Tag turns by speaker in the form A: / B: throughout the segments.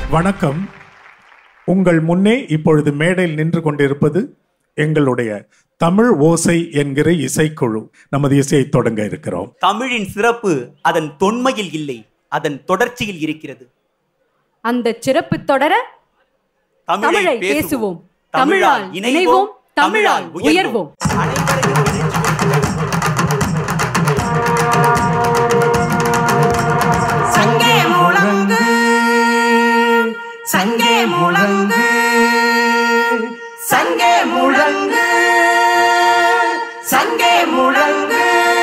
A: வணக்கம் உங்கள் முன்னே இப்பொழுது மேடையில் நின்று கொண்டிருப்பது எங்களுடைய தமிழ் ஓசை என்கிற இசைக்குழு நமது இசையை தொடங்க இருக்கிறோம்
B: தமிழின் சிறப்பு அதன் தொன்மையில் இல்லை அதன் தொடர்ச்சியில் இருக்கிறது
C: அந்த சிறப்பு தொடர தமிழை பேசுவோம் தமிழால் இணைவோம் தமிழால் உயர்வோம்
D: சங்கே முழங்கு சங்கே முழங்கு சங்கே முழங்கு சங்கே முழங்கு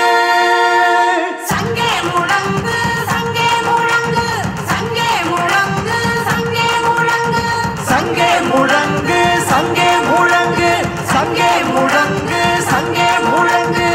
D: சங்கே முழங்கு சங்கே முழங்கு சங்கே முழங்கு சங்கே முழங்கு சங்கே முழங்கு சங்கே முழங்கு சங்கே முழங்கு சங்கே முழங்கு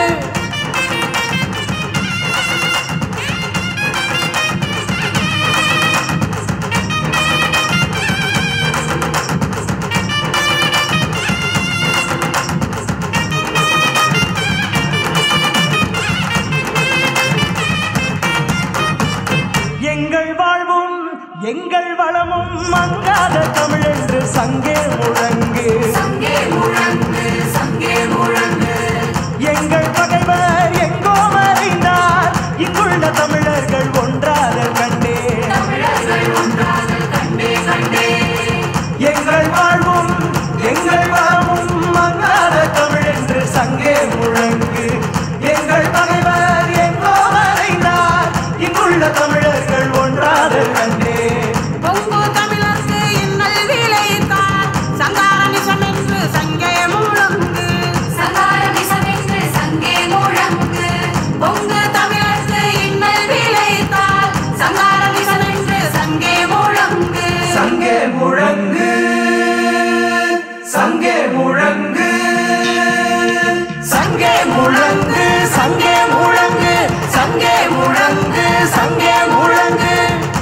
E: எங்கள் வாழ்வும் எங்கள் வளமும் மங்காத தமிழ் என்று சங்கே முழங்கு
D: சங்கே முழங்கு சங்கே முழங்கு
E: எங்கள் பகைவர் எங்கோ மறைந்தார் இங்குள்ள தமிழர்கள் ஒன்றாக கண்டே
D: தமிழர்கள் ஒன்றாக கண்டே கண்டே
E: எங்கள் வாழ்வும் எங்கள் வளமும் மங்காத தமிழ் என்று சங்கே முழங்கு எங்கள் பகைவர் எங்கோ மறைந்தார் இங்குள்ள தமிழர்கள் ஒன்றாக கண்டே
D: பொங்கு தமிழர்க்கு இன்னல் விளைத்தார் சங்காரமிசம் என்று சங்கே முழங்கு சங்காரமிசம் என்று சங்கே முழங்கு பொங்கு தமிழர்க்கு இன்னல் விளைத்தார் சங்காரமிசம் என்று சங்கே முழங்கு
E: சங்கே முழங்கு சங்கே முழங்கு சங்கே முழங்கு சங்கே முழங்கு சங்கே முழங்கு சங்கே முழங்கு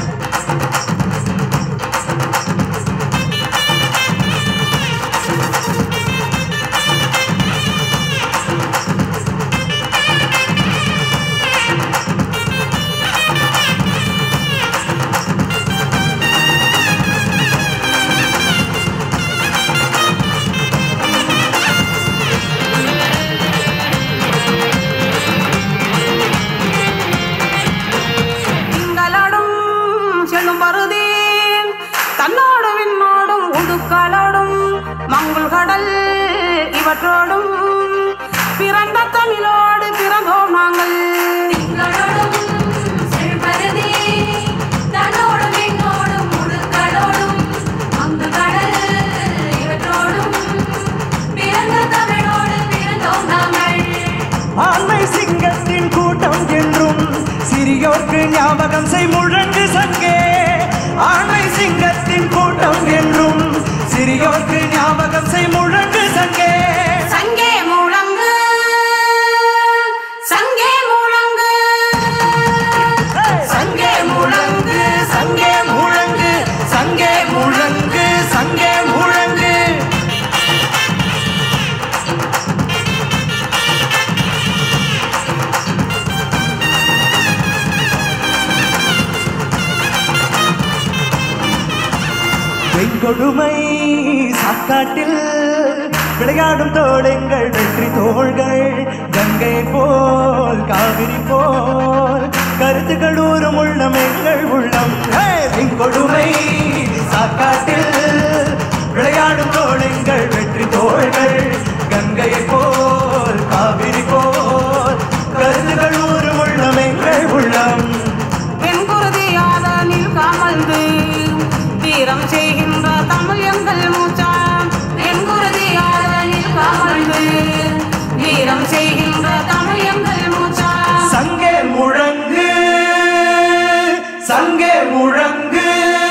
D: திங்களோடும் செல்லும் பருதி தன்னோடு விண்ணோடும் உடுக்களோடும் மங்குள் கடல் இவற்றோடும் பிறந்த தமிழோடு பிறந்தோம் நாங்கள்
F: திங்களோடும் செழும்பருதி, தன்னோடும் என்னோடும் உடுக்களோடும், அங்கு கடல் இவற்றோடும், பிறந்த தமிழோடு பிறந்தோம் நாங்கள்.
E: ஆண்மை சிங்கத்தின் கூட்டம் என்றும் சிறியோர்க்கு ஞாபகம் செய் முழங்கு சங்கே ஆண்மை சிங்கத்தின் கூட்டம் என்றும் சிறியோர்க்கு ஞாபகம் செய் முழங்கு சங்கே
D: சங்கே முழங்கு சங்கே முழங்கு
E: சங்கே முழங்கு சங்கே முழங்கு சங்கே முழங்கு சங்கே முழங்கு வெங்கொடுமை சாக்காட்டில் விளையாடும் தோழங்கள் வெற்றி தோள்கள் கங்கை போல் காவிரி போல் கருத்துக்கள் ஊறும் உள்ளம் எங்கள் உள்ளம் ஹே! வெங்கொடுமை சாக்காட்டில் விளையாடும் தோழங்கள் வெற்றி தோள்கள் கங்கை போல் காவிரி போல் கருத்துக்கள் ஊறும் உள்ளம் எங்கள் உள்ளம்
D: வெண்குருதியாத நிற்காமல்து வீரம் செய்கின்ற தமிழ் எங்கள் மூச்சா
F: வெண்குருதியாத நிற்காமல்து,
D: வீரம் செய்கின்ற தமிழ் எங்கள் மூச்சா
E: சங்கே முழங்கு சங்கே முழங்கு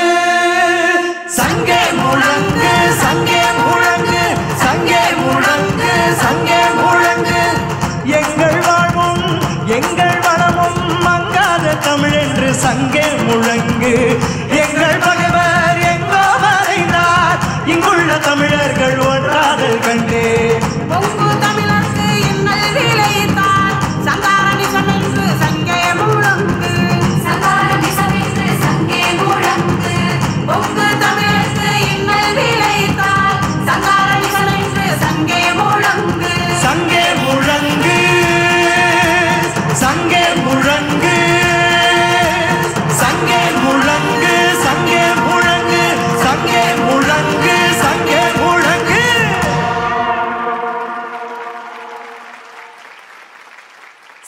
E: சங்கே முழங்கு சங்கே முழங்கு சங்கே முழங்கு சங்கே முழங்கு எங்கள் வாழ்வும் எங்கள் வளமும் மங்காத தமிழ் என்று சங்கே முழங்கு எங்கள் பகைவர் எங்கோ மறைந்தார் இங்குள்ள தமிழர்கள் ஒன்றாதல் கண்டே
D: பொங்கு தமிழர்க்கு இன்னல் விளைத்தார் சங்காரமிசம் என்று சங்கே முழங்கு
F: சங்காரமிசம் என்று சங்கே முழங்கு, பொங்கு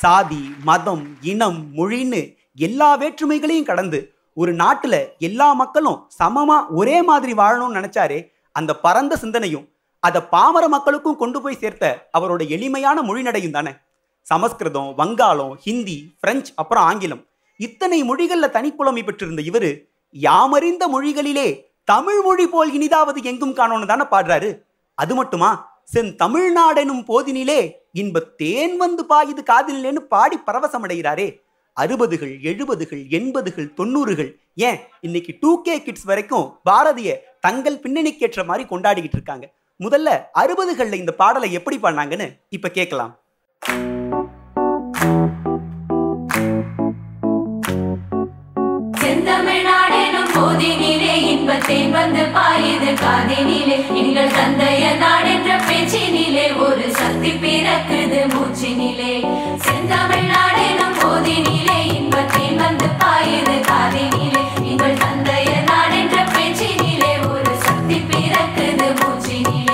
B: சாதி மதம் இனம் மொழின்னு எல்லா வேற்றுமைகளையும் கடந்து ஒரு நாட்டுல எல்லா மக்களும் சமமா ஒரே மாதிரி வாழணும்னு நினைச்சாரே அந்த பரந்த சிந்தனையும் அதை பாமர மக்களுக்கும் கொண்டு போய் சேர்த்த அவரோட எளிமையான மொழிநடையும் தானே சமஸ்கிருதம் வங்காளம் ஹிந்தி பிரெஞ்சு அப்புறம் ஆங்கிலம் இத்தனை மொழிகள்ல தனிப்புலமை பெற்றிருந்த இவரு யாமறிந்த மொழிகளிலே தமிழ் மொழி போல் இனிதாவது எங்கும் காணோன்னு தானே பாடுறாரு அது மட்டுமா சென் தமிழ்நாடெனும் போதினிலே இன்ப தேன் வந்து பாயுது காதினிலேன்னு பாடி பரவசமடைகிறாரே அறுபதுகள் எழுபதுகள் எண்பதுகள் தொண்ணூறுகள் ஏன் இன்னைக்கு டூ கே கிட்ஸ் வரைக்கும் பாரதிய தங்கள் பின்னணிக்கேற்ற மாதிரி கொண்டாடிக்கிட்டு இருக்காங்க முதல்ல அறுபதுகள்ல இந்த பாடலை எப்படி பண்ணாங்கன்னு இப்ப கேட்கலாம்
F: செந்தமிழ்நாடெனும் போதினிலே இன்பத்தேன் வந்து பாயுது காதினிலே எங்கள் தந்தைய நாடென்ற பேச்சினிலே ஒரு சக்தி பிறக்குது மூச்சினிலே செந்தமிழ்நாடெனும் போதினிலே இன்பத்தேன் வந்து பாயுது காதினிலே எங்கள் தந்தைய நாடென்ற பேச்சினிலே ஒரு சக்தி பிறக்குது மூச்சினிலே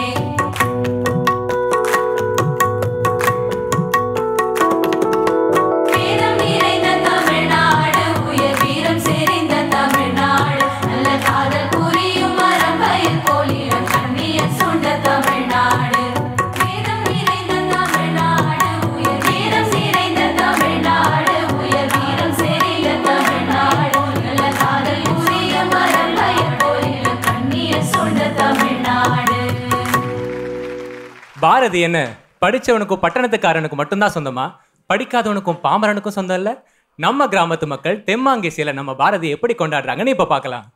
F: வீரம் நிறைந்த தமிழ்நாடு உயர் வீரம் செறிந்த தமிழ்நாடு நல்ல காதல் புரியும் மரம் வயல் போலிடம் கண்ணியர் சொந்த தமிழ்நாடு வீரம் நிறைந்த தமிழ்நாடு உயர் வீரம் நிறைந்த தமிழ்நாடு உயர் வீரம் செறிந்த தமிழ்நாடு நல்ல காதல் புரியும் மரம் வயல் போலிடம் கண்ணியர் சொந்த தமிழ்நாடு
G: பாரதி என்ன படிச்சவனுக்கும் பட்டணத்துக்காரனுக்கும் மட்டும்தான் சொந்தமா படிக்காதவனுக்கும் பாமரனுக்கும் சொந்தம் இல்ல நம்ம கிராமத்து மக்கள் தெம்மாங்கேசியில நம்ம பாரதி எப்படி கொண்டாடுறாங்கன்னு இப்ப பார்க்கலாம்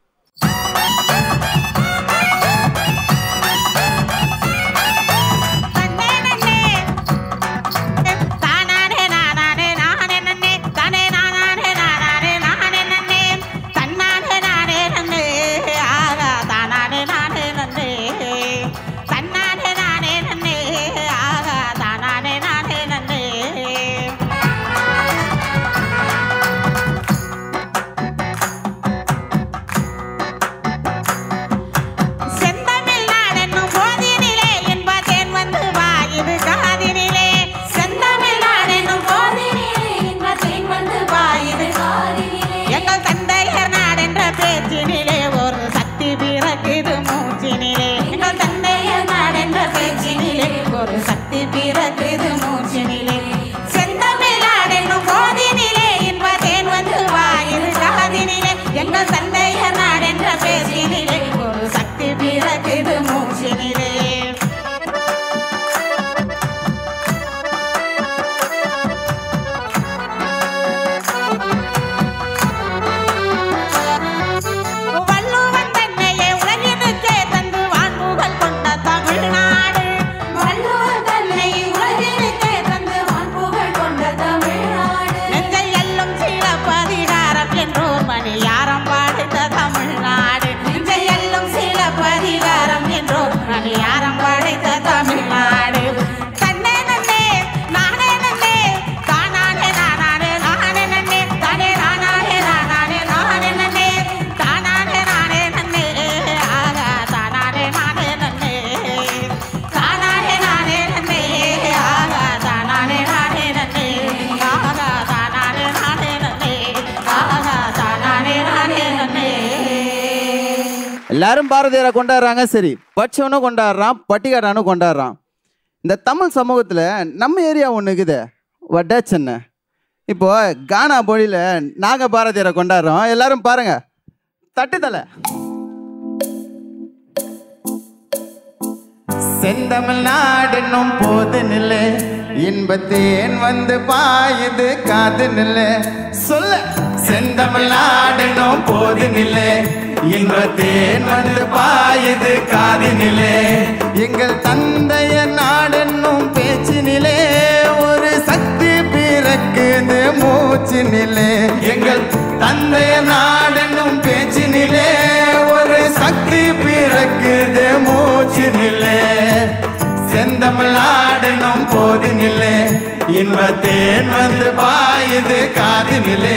D: செந்தமிழ்நாடென்னும் போதினிலே என்பதேன் வந்து வாயுது காதினிலே
F: செந்தமிழ்நாடெனும் போதினிலே இன்பத்தேன் வந்து பாயுது காதினிலே
D: எங்கள் தந்தையர் நாடென்ற பேச்சினிலே ஒரு சக்தி பிறக்குது மூச்சினிலே எங்கள் தந்தையர் நாடென்ற பேச்சினிலே ஒரு சக்தி பிறக்குது மூச்சினிலே செந்தமிழ்நாடென்னும் போதினிலே என்பதேன் வந்து வாயுது காதினிலே எங்கள் தந்தையர் நாடென்ற பேச்சினிலே ஒரு சக்தி பிறக்குது மூச்சினிலே வள்ளுவன் தன்னையே உலகினுக்கே தந்து வான்புகள் கொண்ட தமிழ்நாடு
F: வள்ளுவர் தன்னை உலகினுக்கே தந்து வான்புகழ் கொண்ட தமிழ்நாடு
D: நெஞ்சை எல்லும் சிலப்பதிகாரம் என்றோர் மணியாரம் பாடித்த தமிழ்நாடு நெஞ்சை எல்லும் சிலப்பதிகாரம் என்றோர் மணியாரம் பாடித்த தமிழ்நாடு தன்னே நன்னே நானே நன்னே தானானே நானானே நானே நன்னே தானே நானானே நானானே நானே நன்னே தானானே நானே நன்னே ஆகா தானானே நானே நன்னே தானானே நானே நன்னே ஆகா தானானே நானே நன்னே ஆகா தானானே நானே நன்னே ஆகா தானானே நானே நன்னே
H: எல்லாரும் பாரதியாரை கொண்டாடுறாங்க சரி பட்சவனும் கொண்டாடுறான் பட்டிக்காரனும் கொண்டாடுறான் இந்த தமிழ் சமூகத்தில் நம்ம ஏரியா ஒன்று இருக்குது வட சென்னை இப்போ கானா மொழியில் நாங்கள் பாரதியாரை கொண்டாடுறோம் எல்லாரும் பாருங்க தட்டுத்தலை செந்தமிழ்நாடுன்னும் போது நில்லு இன்பத்தேன் வந்து பாயுது காது நில்லு சொல்ல செந்தமிழ்நாடுன்னும் போது நில்லு இன்பத்தேன் வந்து பாயுது காது நிலே எங்கள் தந்தைய நாடென்னும் பேச்சினிலே ஒரு சக்தி பிறக்குது மூச்சினிலே எங்கள் தந்தைய நாடென்னும் பேச்சினிலே ஒரு சக்தி பிறக்குது மூச்சினிலே செந்தமிழ்நாடெனும் போதினிலே இன்பத்தேன் வந்து பாயுது காதினிலே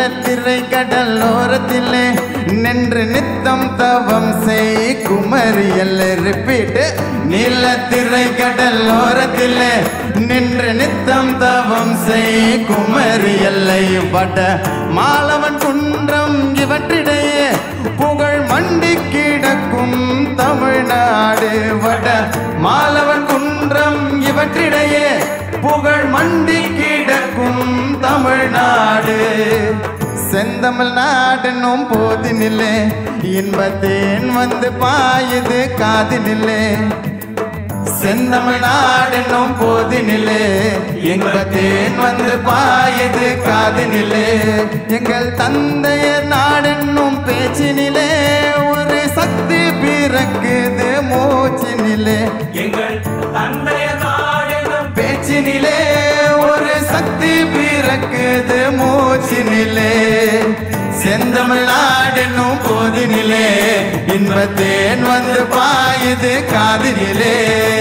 H: நீலத்திரை கடல் ஓரத்திலே நின்று நித்தம் தவம் செய் குமரியல்ல ரிப்பீட் நீலத்திரை கடல் ஓரத்திலே நின்று நித்தம் தவம் செய் குமரியல்லை வட மாலவன் குன்றம் இவற்றிடையே புகழ் மண்டி கிடக்கும் தமிழ்நாடு வட மாலவன் குன்றம் இவற்றிடையே புகழ் மண்டி கிடக்கும் தமிழ்நாடு செந்தமிழ் நாடென்னும் போதினிலே இன்பத்தேன் வந்து பாயுது காதினிலே செந்தமிழ் நாடென்னும் போதினிலே இன்பத்தேன் வந்து பாயுது காதினிலே எங்கள் தந்தையர் நாடென்னும் பேச்சினிலே ஒரு சக்தி பிறக்குது மூச்சினிலே
E: எங்கள் தந்தைய நாடெனும்
H: பேச்சினிலே ஒரு சக்தி பிறக்குது மூச்சினிலே செந்தமிழ் நாடென்னும் போதினிலே இன்பத்தேன் வந்து பாயுது காதினிலே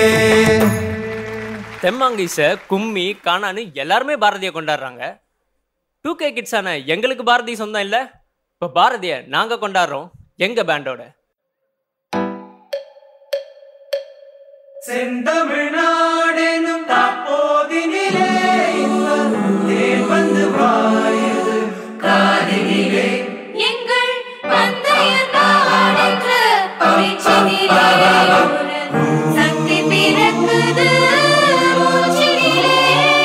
I: தெம்மாங்கீச கும்மி காணான்னு எல்லாருமே பாரதியை கொண்டாடுறாங்க டூ கே கிட்ஸான எங்களுக்கு பாரதி சொந்தம் இல்லை இப்போ பாரதியை நாங்கள் கொண்டாடுறோம் எங்கள் பேண்டோட
E: செந்தமிழ்நாடெனும் தாப்போதினிலே இன்பம் தேன் வந்து பாயுது காதினிலே
F: எங்கள் பந்தயர் நாடென்ற பேச்சினிலே ஒரு சக்தி பிறக்குது மூச்சினிலே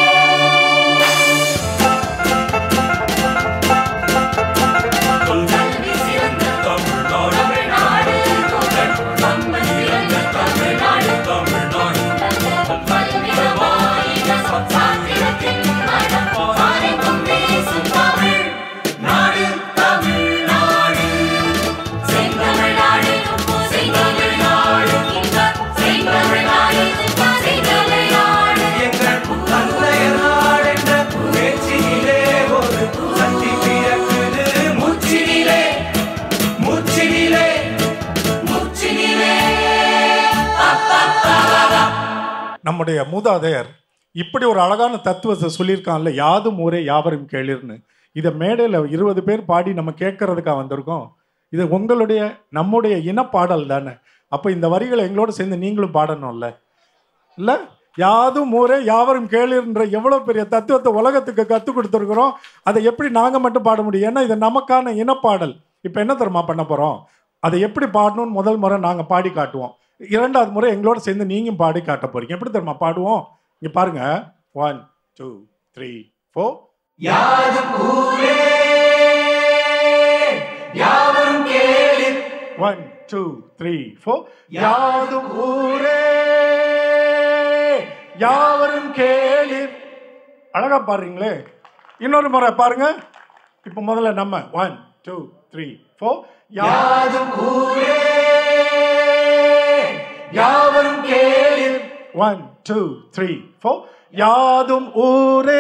F: கல்வி சிறந்த தமிழ்நாடு புகழ் நம்ம சிறந்த தமிழ்நாடு பல்விதமாயின சாத்திரத்தின் மனம் பாரிக்கும் பேசும் தமிழ்
E: நாடு தமிழ்நாடு
F: செந்தமிழ்நாடு செந்தமிழ்நாடு இன்பம் செந்தமிழ்நாடு செந்தமிழ்நாடு
E: எங்கள் தந்தைய நாடென்ற பேச்சினிலே ஒரு சக்தி பிறக்குது மூச்சினிலே மூச்சினிலே
F: மூச்சினிலே
A: நம்முடைய மூதாதையர் இப்படி ஒரு அழகான தத்துவத்தை சொல்லியிருக்கான்ல யாதும் ஊரே யாவரும் கேளிர்னு இதை மேடையில் இருபது பேர் பாடி நம்ம கேட்கறதுக்காக வந்திருக்கோம் இது உங்களுடைய நம்முடைய இனப்பாடல் தானே அப்போ இந்த வரிகளை எங்களோட சேர்ந்து நீங்களும் பாடணும்ல இல்லை யாதும் ஊரே யாவரும் கேளுன்ற எவ்வளோ பெரிய தத்துவத்தை உலகத்துக்கு கற்றுக் கொடுத்துருக்குறோம் அதை எப்படி நாங்கள் மட்டும் பாட முடியும் ஏன்னா இது நமக்கான இனப்பாடல் இப்போ என்ன தெரியுமா பண்ண போகிறோம் அதை எப்படி பாடணும்னு முதல் முறை நாங்கள் பாடி காட்டுவோம் இரண்டாவது முறை எங்களோட சேர்ந்து நீங்களும் பாடி காட்ட போறீங்க எப்படி தெரியுமா பாடுவோம் இங்கே பாருங்க ஒன் டூ த்ரீ ஃபோர்
E: யாதும் ஊரே யாவரும் கேளிர்
A: ஒன் டூ த்ரீ ஃபோர் யாதும் ஊரே யாவரும் கேளிர் அழகா பாடுறீங்களே இன்னொரு முறை பாருங்க இப்போ முதல்ல நம்ம ஒன் டூ த்ரீ ஃபோர்
E: யாதும் ஊரே யாவரும் கேளிர்
A: ஒன் டூ த்ரீ ஃபோர் யாதும் ஊரே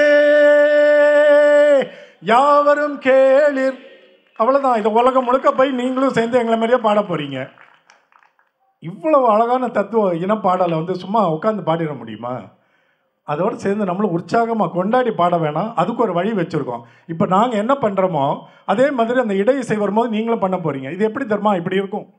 A: யாவரும் கேளிர் அவ்வளவுதான் இது உலகம் முழுக்க போய் நீங்களும் சேர்ந்து எங்களை மாதிரியே பாட போறீங்க இவ்வளவு அழகான தத்துவ இனப்பாடலை வந்து சும்மா உட்காந்து பாடிட முடியுமா அதோடு சேர்ந்து நம்மளும் உற்சாகமாக கொண்டாடி பாட வேணாம் அதுக்கு ஒரு வழி வச்சுருக்கோம் இப்போ நாங்கள் என்ன பண்ணுறோமோ அதே மாதிரி அந்த இடை இசை வரும்போது நீங்களும் பண்ண போகிறீங்க இது எப்படி தருமா இப்படி இருக்கும்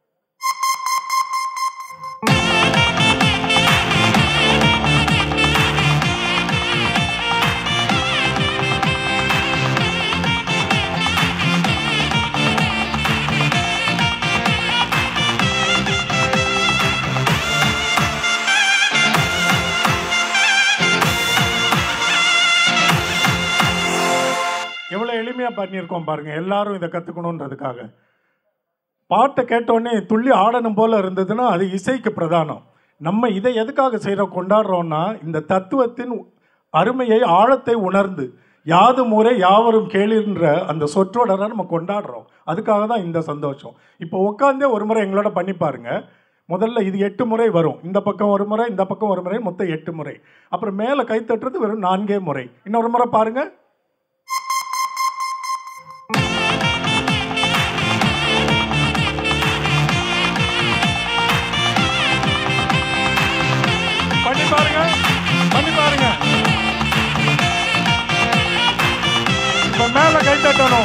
A: எவ்வளோ எளிமையாக பண்ணியிருக்கோம் பாருங்க எல்லாரும் இதை கற்றுக்கணுன்றதுக்காக பாட்டை கேட்டோடனே துள்ளி ஆடணும் போல இருந்ததுன்னா அது இசைக்கு பிரதானம் நம்ம இதை எதுக்காக செய்கிறோம் கொண்டாடுறோம்னா இந்த தத்துவத்தின் அருமையை ஆழத்தை உணர்ந்து யாது முறை யாவரும் கேளிர்ன்ற அந்த சொற்றொடரை நம்ம கொண்டாடுறோம் அதுக்காக தான் இந்த சந்தோஷம் இப்போ உட்காந்தே ஒரு முறை எங்களோட பண்ணி பாருங்க முதல்ல இது எட்டு முறை வரும் இந்த பக்கம் ஒரு முறை இந்த பக்கம் ஒரு முறை மொத்தம் எட்டு முறை அப்புறம் மேலே கை தட்டுறது வெறும் நான்கே முறை இன்னொரு முறை பாருங்க பண்ணி பாருங்க பண்ணி பாருங்க இப்ப மேல கை தட்டணும் எழுந்திருக்கணும்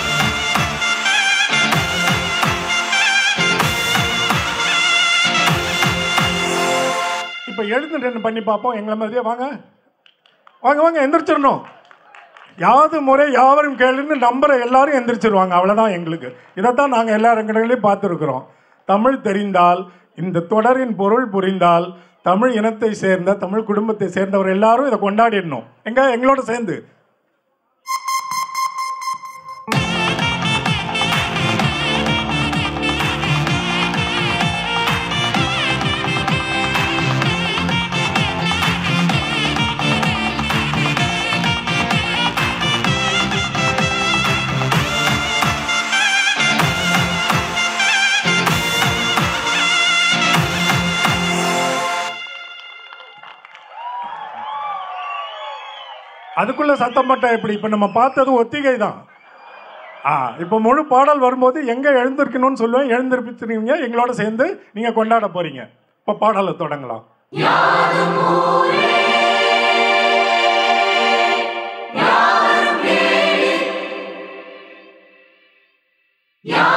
A: இப்ப எழுந்துட்டு பண்ணி பார்ப்போம் எங்களை மாதிரியே வாங்க வாங்க வாங்க எந்திரிச்சிடணும் யாது முறை யாவரும் கேளுன்னு நம்புற எல்லாரும் எந்திரிச்சிருவாங்க அவ்வளவுதான் எங்களுக்கு இதைத்தான் நாங்க எல்லா இடங்களையும் பார்த்துருக்குறோம் தமிழ் தெரிந்தால் இந்த தொடரின் பொருள் புரிந்தால் தமிழ் இனத்தை சேர்ந்த தமிழ் குடும்பத்தை சேர்ந்தவர் எல்லாரும் இதை கொண்டாடிடணும் எங்க எங்களோட சேர்ந்து அதுக்குள்ள சத்தம் போட்டா எப்படி இப்ப நம்ம பார்த்தது ஒத்திகை தான் ஆ இப்போ முழு பாடல் வரும்போது எங்க எழுந்திருக்கணும்னு சொல்லுவேன் எழுந்திருப்பிச்சிருவீங்க எங்களோட சேர்ந்து நீங்க கொண்டாட போறீங்க இப்போ பாடலை தொடங்கலாம்
F: யாரும்